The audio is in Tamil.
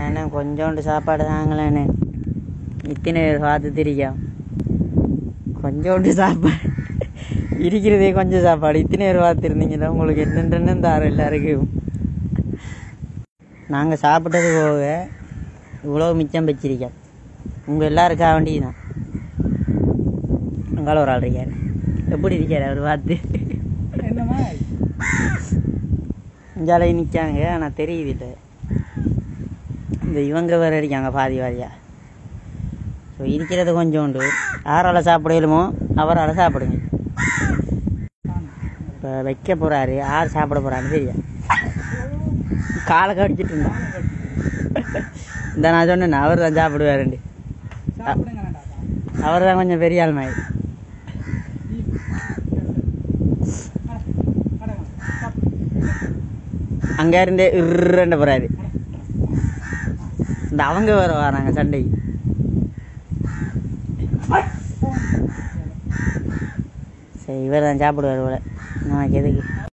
அண்ணே கொஞ்சோண்டு சாப்பாடு தாங்களேண்ணே இத்தனை பேர் பார்த்து திரிக்கோம் கொஞ்சோண்டு சாப்பாடு இருக்கிறதே கொஞ்சம் சாப்பாடு இத்தனை பேர் பார்த்துருந்தீங்கன்னா உங்களுக்கு என்னென்னு தாரம் எல்லாருக்கும் நாங்கள் சாப்பிட்டது போக இவ்வளோ மிச்சம் வச்சிருக்கோம் உங்கள் எல்லாருக்காக வேண்டியதுதான் அங்கால ஒரு ஆள் இருக்கார் எப்படி இருக்கார் அவர் பார்த்து என்னம்மா இஞ்சாலை நிற்காங்க ஆனால் தெரியுது இல்லை இந்த இவங்க வேறு இருக்காங்க பாதி பாதியா ஸோ இருக்கிறது கொஞ்சோண்டு யாரால் சாப்பிடலுமோ அவரால் சாப்பிடுங்க இப்போ வைக்க போகிறாரு யார் சாப்பிட போகிறான்னு தெரியும் காலை கடிச்சிட்டு இருந்தான் இந்த நான் சொன்னேன் அவர் தான் சாப்பிடுவாருண்டு சாப்பிடுங்க வேண்டாம் அவர் தான் கொஞ்சம் பெரிய ஆள் மாதிரி அங்கே இருந்து இருண்ட போகிறாரு இந்த அவங்க வேறு வராங்க சண்டைக்கு சரி இவர் தான் சாப்பிடுவார் போல நமக்கு எதுக்கு